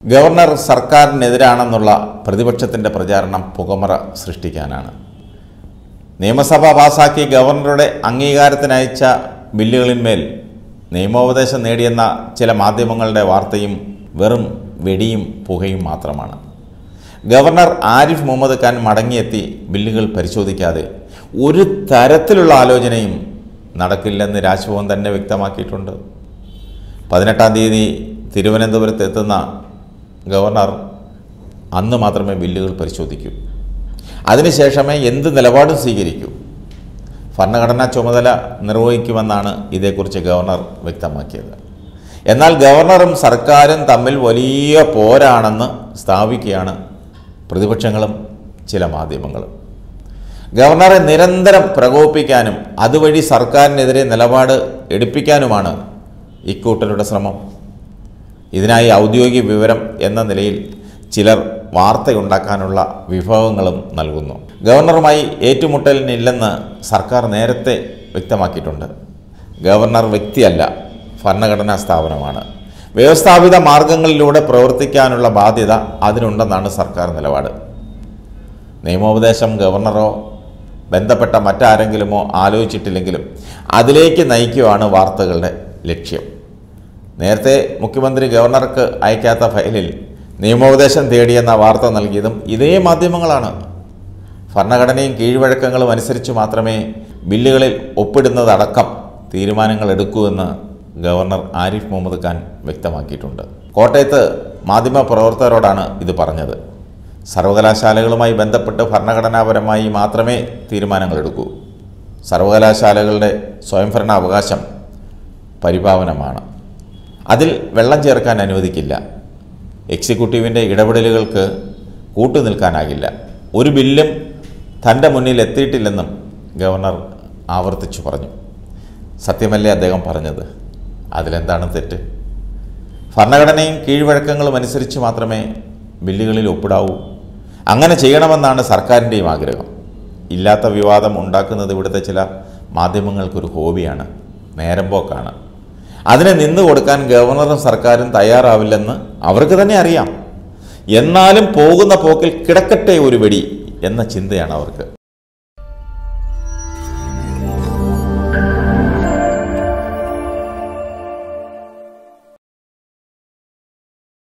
governor സർക്കാരിനെതിരാണെന്നുള്ള പ്രതിപക്ഷത്തിൻ്റെ പ്രചാരണം പുകമറ സൃഷ്ടിക്കാനാണ് നിയമസഭ പാസാക്കി ഗവർണറുടെ അംഗീകാരത്തിനയച്ച ബില്ലുകളിന്മേൽ നിയമോപദേശം നേടിയെന്ന ചില മാധ്യമങ്ങളുടെ വാർത്തയും വെറും വെടിയും പുകയും മാത്രമാണ് ഗവർണർ ആരിഫ് മുഹമ്മദ് ഖാൻ മടങ്ങിയെത്തി ബില്ലുകൾ പരിശോധിക്കാതെ ഒരു തരത്തിലുള്ള ആലോചനയും നടക്കില്ലെന്ന് രാജ്ഭവൻ തന്നെ വ്യക്തമാക്കിയിട്ടുണ്ട് പതിനെട്ടാം തീയതി തിരുവനന്തപുരത്ത് എത്തുന്ന ഗവർണർ അന്ന് മാത്രമേ ബില്ലുകൾ പരിശോധിക്കൂ അതിനുശേഷമേ എന്ത് നിലപാടും സ്വീകരിക്കൂ ഭരണഘടനാ ചുമതല നിർവഹിക്കുമെന്നാണ് ഇതേക്കുറിച്ച് ഗവർണർ വ്യക്തമാക്കിയത് എന്നാൽ ഗവർണറും സർക്കാരും തമ്മിൽ വലിയ പോരാണെന്ന് സ്ഥാപിക്കുകയാണ് പ്രതിപക്ഷങ്ങളും ചില മാധ്യമങ്ങളും ഗവർണറെ നിരന്തരം പ്രകോപിപ്പിക്കാനും അതുവഴി സർക്കാരിനെതിരെ നിലപാട് എടുപ്പിക്കാനുമാണ് ഇക്കൂട്ടരുടെ ശ്രമം ഇതിനായി ഔദ്യോഗിക വിവരം എന്ന നിലയിൽ ചിലർ വാർത്തയുണ്ടാക്കാനുള്ള വിഭവങ്ങളും നൽകുന്നു ഗവർണറുമായി ഏറ്റുമുട്ടലിനില്ലെന്ന് സർക്കാർ നേരത്തെ വ്യക്തമാക്കിയിട്ടുണ്ട് ഗവർണർ വ്യക്തിയല്ല ഭരണഘടനാ സ്ഥാപനമാണ് വ്യവസ്ഥാപിത മാർഗങ്ങളിലൂടെ പ്രവർത്തിക്കാനുള്ള ബാധ്യത അതിനുണ്ടെന്നാണ് സർക്കാർ നിലപാട് നിയമോപദേശം ഗവർണറോ ബന്ധപ്പെട്ട മറ്റാരെങ്കിലുമോ ആലോചിച്ചിട്ടില്ലെങ്കിലും അതിലേക്ക് നയിക്കുകയാണ് വാർത്തകളുടെ ലക്ഷ്യം നേരത്തെ മുഖ്യമന്ത്രി ഗവർണർക്ക് അയക്കാത്ത ഫയലിൽ നിയമോപദേശം തേടിയെന്ന വാർത്ത നൽകിയതും ഇതേ മാധ്യമങ്ങളാണ് ഭരണഘടനയും കീഴ്വഴക്കങ്ങളും അനുസരിച്ച് മാത്രമേ ബില്ലുകളിൽ ഒപ്പിടുന്നതടക്കം തീരുമാനങ്ങൾ എടുക്കൂ എന്ന് ഗവർണർ ആരിഫ് മുഹമ്മദ് ഖാൻ വ്യക്തമാക്കിയിട്ടുണ്ട് കോട്ടയത്ത് മാധ്യമ പ്രവർത്തകരോടാണ് ഇത് പറഞ്ഞത് സർവകലാശാലകളുമായി ബന്ധപ്പെട്ട് ഭരണഘടനാപരമായി മാത്രമേ തീരുമാനങ്ങൾ എടുക്കൂ സർവകലാശാലകളുടെ സ്വയംഭരണ അവകാശം പരിപാവനമാണ് അതിൽ വെള്ളം ചേർക്കാൻ അനുവദിക്കില്ല എക്സിക്യൂട്ടീവിൻ്റെ ഇടപെടലുകൾക്ക് കൂട്ടുനിൽക്കാനാകില്ല ഒരു ബില്ലും തൻ്റെ മുന്നിൽ എത്തിയിട്ടില്ലെന്നും ഗവർണർ ആവർത്തിച്ചു പറഞ്ഞു സത്യമല്ലേ അദ്ദേഹം പറഞ്ഞത് അതിലെന്താണ് തെറ്റ് ഭരണഘടനയും കീഴ്വഴക്കങ്ങളും അനുസരിച്ച് മാത്രമേ ബില്ലുകളിൽ ഒപ്പിടാവൂ അങ്ങനെ ചെയ്യണമെന്നാണ് സർക്കാരിൻ്റെയും ആഗ്രഹം ഇല്ലാത്ത വിവാദം ഉണ്ടാക്കുന്നത് ഇവിടുത്തെ ചില മാധ്യമങ്ങൾക്കൊരു ഹോബിയാണ് നേരം പോക്കാണ് അതിനെ നിന്നു കൊടുക്കാൻ ഗവർണറും സർക്കാരും തയ്യാറാവില്ലെന്ന് അവർക്ക് തന്നെ അറിയാം എന്നാലും പോകുന്ന പോക്കിൽ കിടക്കട്ടെ ഒരു വെടി എന്ന ചിന്തയാണ് അവർക്ക്